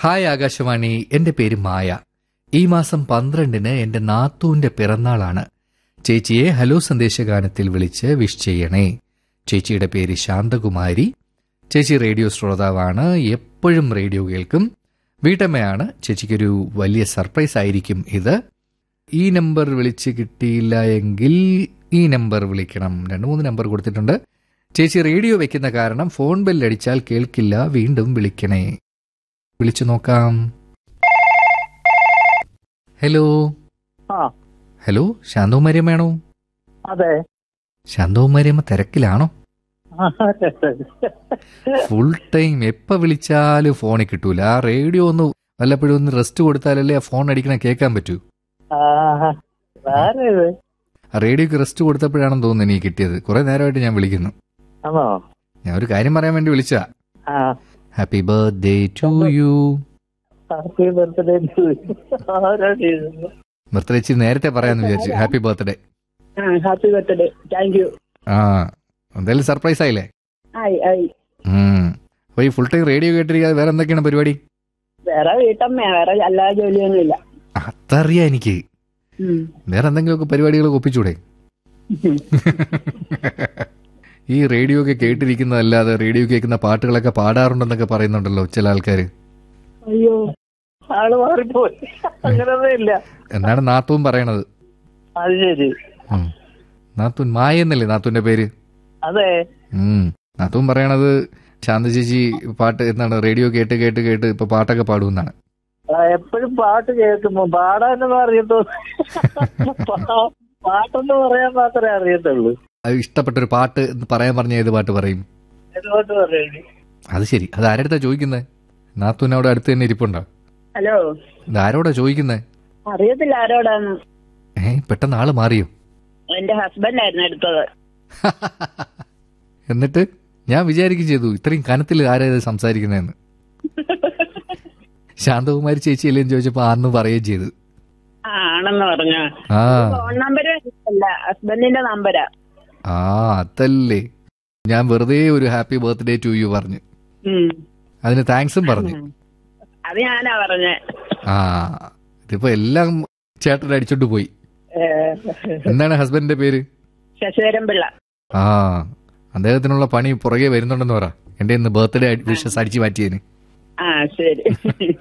Hi Akashvani എന്റെ പേര് മായ ഈ മാസം പന്ത്രണ്ടിന് എന്റെ നാത്തൂന്റെ പിറന്നാളാണ് ചേച്ചിയെ ഹലോ സന്ദേശഗാനത്തിൽ വിളിച്ച് വിഷ് ചെയ്യണേ ചേച്ചിയുടെ പേര് ശാന്തകുമാരി ചേച്ചി റേഡിയോ ശ്രോതാവാണ് എപ്പോഴും റേഡിയോ കേൾക്കും വീട്ടമ്മയാണ് ചേച്ചിക്കൊരു വലിയ സർപ്രൈസ് ആയിരിക്കും ഇത് ഈ നമ്പർ വിളിച്ച് കിട്ടിയില്ല എങ്കിൽ ഈ നമ്പർ വിളിക്കണം രണ്ട് മൂന്ന് നമ്പർ കൊടുത്തിട്ടുണ്ട് ചേച്ചി റേഡിയോ വെക്കുന്ന കാരണം ഫോൺ ബെല്ലടിച്ചാൽ കേൾക്കില്ല വീണ്ടും വിളിക്കണേ വിളിച്ചു നോക്കാം ഹലോ ആ ഹലോ ശാന്തകുമാരിയമ്മയാണോ അതെ ശാന്തകുമാരിയമ്മ തിരക്കിലാണോ ആ, അതെ, അതെ. ഫുൾ ടൈം എപ്പോ വിളിച്ചാലും ഫോണിൽ കിട്ടൂല ആ റേഡിയോ ഒന്ന് വല്ലപ്പോഴും ഒന്ന് റെസ്റ്റ് കൊടുത്താലല്ലേ ആ ഫോൺ അടിക്കണ കേൾക്കാൻ പറ്റൂ ആ, ആരാ ഇത്? ആ റേഡിയോക്ക് റെസ്റ്റ് കൊടുത്തപ്പോഴാണെന്ന് തോന്നുന്നു എനിക്ക് കിട്ടിയത് കുറെ നേരമായിട്ട് ഞാൻ വിളിക്കുന്നു ആണോ ഞാൻ ഒരു കാര്യം പറയാൻ വേണ്ടി വിളിച്ചാ ആ happy birthday to you happy birthday ആരാണ് ഇത്? ബർത്ത്ഡേ ഇച്ചിരി നേരത്തെ പറയാന്ന് വിചാരിച്ചു ഹാപ്പി ബർത്ത്ഡേ ആ ഹാപ്പി ബർത്ത്ഡേ താങ്ക് യു ആ എന്തായാലും സർപ്രൈസ് ആയില്ലേ ആയി ആയി ഉം. അപ്പൊ ഈ ഫുൾ ടൈം റേഡിയോ കേട്ടിരിക്കാതെ വേറെ എന്തൊക്കെയാണ് പരിപാടി വേറെ വീട്ടമ്മയാ വേറെ അല്ലാതെ ജോലിയൊന്നുമില്ല അതറിയാം എനിക്ക് ഉം. വേറെ എന്തെങ്കിലുമൊക്കെ പരിപാടികളൊക്കെ ഒപ്പിച്ചൂടെ ഈ റേഡിയോ ഒക്കെ കേട്ടിരിക്കുന്നതല്ലാതെ റേഡിയോ കേൾക്കുന്ന പാട്ടുകളൊക്കെ പാടാറുണ്ടെന്നൊക്കെ പറയുന്നുണ്ടല്ലോ ചില ആൾക്കാർ അയ്യോ ആള് മാറിപ്പോയി അങ്ങനൊന്നും ഇല്ല എന്നാണ് നാത്തൂൻ പറയണത് അത് ശരി ഉം. നാത്തൂൻ മായ എന്നല്ലേ നാത്തൂന്റെ പേര് അതെ ഉം. നാത്തൂൻ പറയണത് ശാന്ത ചേച്ചി പാട്ട് എന്താണ് റേഡിയോ കേട്ട് കേട്ട് കേട്ട് ഇപ്പൊ പാട്ടൊക്കെ പാടുമെന്നാണ് എപ്പോഴും പാട്ട് കേൾക്കുമ്പോ പാടാനൊന്നും അറിയത്തുള്ളൂ പാ- പാട്ടെന്ന് പറയാൻ മാത്രമേ അറിയത്തുള്ളൂ അത് ഇഷ്ടപ്പെട്ട ഒരു പാട്ട് എന്ന് പറയാൻ പറഞ്ഞ ഏത് പാട്ട് പറയും എന്തുകൊണ്ട് പറയണേ അത് ശരി അത് ആരടുത്താ ചോദിക്കുന്നത് നാത്തൂൻ അവിടെ അടുത്ത് തന്നെ ഇരിപ്പുണ്ടോ ഹലോ ഇത് ആരോടാ ചോദിക്കുന്നത് അറിയത്തില്ല ആരോടാന്ന് ഏ പെട്ടെന്ന് ആള് മാറിയോ എന്റെ ഹസ്ബൻഡ് ആയിരുന്നു എടുത്തത് എന്നിട്ട് ഞാൻ വിചാരിക്കും ചെയ്തു ഇത്രയും കനത്തിൽ ആരാ ഇത് സംസാരിക്കുന്നതെന്ന് ശാന്തകുമാരി ചേച്ചിയല്ലേ എന്ന് ചോദിച്ചപ്പോ ആന്ന് പറയുകയും ചെയ്തു ആ ആണെന്ന് പറഞ്ഞു ആ ഫോൺ നമ്പർ അല്ല ഹസ്ബൻഡിന്റെ നമ്പരാ ആ അതല്ലേ ഞാൻ വെറുതെ ഒരു ഹാപ്പി ബർത്ത്ഡേ ടു യു പറഞ്ഞു ഉം. അതിന് താങ്ക്സും പറഞ്ഞു അത് ഞാനാ പറഞ്ഞേ ആ ഇതിപ്പോ എല്ലാം ചേട്ടൻ അടിച്ചോണ്ട് പോയി ഏ, എന്താണ് ഹസ്ബൻഡിന്റെ പേര് ശശിധരൻ പിള്ള ആ അദ്ദേഹത്തിനുള്ള പണി പുറകെ വരുന്നുണ്ടെന്ന് പറ എന്റെ ഇന്ന് ബർത്ത്ഡേ വിഷസ് അടിച്ചു മാറ്റിയതിന് ആ ശരി